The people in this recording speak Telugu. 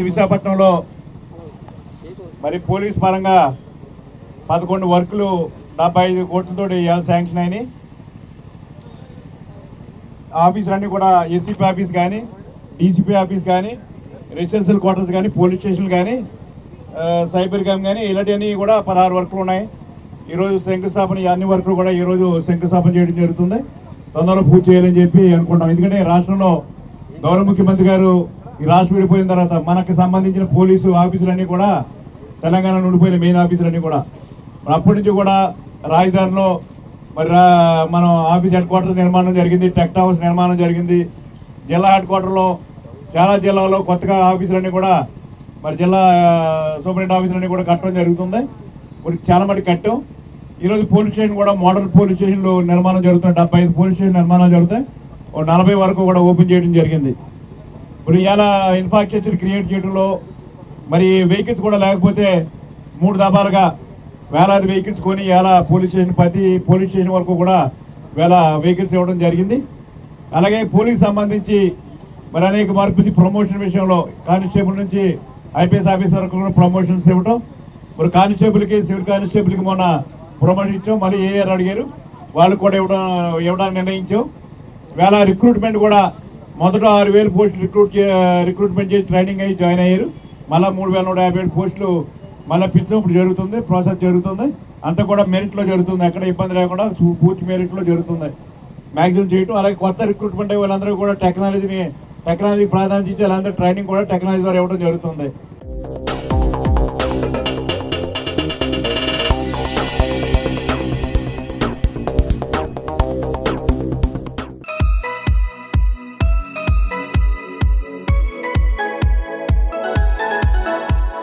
విశాఖపట్నంలో మరి పోలీస్ పరంగా పదకొండు వర్కులు డెబ్బై ఐదు కోట్లతో ఇవాళ శాంక్షన్ అయినాయి ఆఫీసులన్నీ కూడా ఏసీపీ ఆఫీస్ కానీ డీసీపీ ఆఫీస్ కానీ రెసిడెన్షియల్ క్వార్టర్స్ కానీ పోలీస్ స్టేషన్లు కానీ ఆ, సైబర్ క్యామ్ కానీ ఇలాంటివన్నీ కూడా పదహారు వర్కులు ఉన్నాయి ఈరోజు శంకుస్థాపన ఈ అన్ని వర్కులు కూడా ఈరోజు శంకుస్థాపన చేయడం జరుగుతుంది తొందరలో పూర్తి చేయాలని చెప్పి అనుకుంటాం ఎందుకంటే రాష్ట్రంలో గౌరవ ముఖ్యమంత్రి గారు ఈ రాష్ట్రం విడిపోయిన తర్వాత మనకు సంబంధించిన పోలీసు ఆఫీసులన్నీ కూడా తెలంగాణ ఉండిపోయిన మెయిన్ ఆఫీసులన్నీ కూడా మరి అప్పటి నుంచి కూడా రాజధానిలో మరి రా- మనం ఆఫీస్ హెడ్ క్వార్టర్ నిర్మాణం జరిగింది టెక్ట్ హౌస్ నిర్మాణం జరిగింది జిల్లా హెడ్ క్వార్టర్లో చాలా జిల్లాలో కొత్తగా ఆఫీసులన్నీ కూడా మరి జిల్లా సూపరింటెండెంట్ ఆఫీసులన్నీ కూడా కట్టడం జరుగుతుంది ఇప్పుడు చాలా మటుకు కట్టాం ఈరోజు పోలీస్ స్టేషన్ కూడా మోడల్ పోలీస్ స్టేషన్లు నిర్మాణం జరుగుతుంది డెబ్బై ఐదు పోలీస్ స్టేషన్ నిర్మాణం జరుగుతాయి ఒక నలభై వరకు కూడా ఓపెన్ చేయడం జరిగింది ఇప్పుడు ఇలా ఇన్ఫ్రాస్ట్రక్చర్ క్రియేట్ చేయడంలో మరి వెహికల్స్ కూడా లేకపోతే మూడు దఫాలుగా వేలాది వెహికల్స్ కొని ఇలా పోలీస్ స్టేషన్ ప్రతి పోలీస్ స్టేషన్ వరకు కూడా వేల వెహికల్స్ ఇవ్వడం జరిగింది అలాగే పోలీస్ సంబంధించి మరి అనేక మార్పు ప్రమోషన్ విషయంలో కానిస్టేబుల్ నుంచి ఐపీఎస్ ఆఫీసర్ వరకు కూడా ప్రమోషన్స్ ఇవ్వటం మరి కానిస్టేబుల్కి సివిల్ కానిస్టేబుల్కి మొన్న ప్రమోషన్ ఇచ్చాం మళ్ళీ ఏఆర్ అడిగారు వాళ్ళు కూడా ఇవ్వడం ఇవ్వడానికి నిర్ణయించాం వేళ రిక్రూట్మెంట్ కూడా మొదట ఆరు వేలు పోస్టులు రిక్రూట్ చే రిక్రూట్మెంట్ చేసి ట్రైనింగ్ అయ్యి జాయిన్ అయ్యారు మళ్ళీ మూడు వేల నూట యాభై ఏడు పోస్టులు మళ్ళీ పిలిచాం ఇప్పుడు జరుగుతుంది ప్రాసెస్ జరుగుతుంది అంతా కూడా మెరిట్లో జరుగుతుంది ఎక్కడ ఇబ్బంది లేకుండా సు- పూర్తి మెరిట్లో జరుగుతుంది మ్యాక్సిమం చేయటం అలాగే కొత్త రిక్రూట్మెంట్ అయ్యే వాళ్ళందరూ కూడా టెక్నాలజీని టెక్నాలజీ ప్రాధాన్యత ఇచ్చి వాళ్ళందరూ ట్రైనింగ్ కూడా టెక్నాలజీ ద్వారా ఇవ్వడం జరుగుతుంది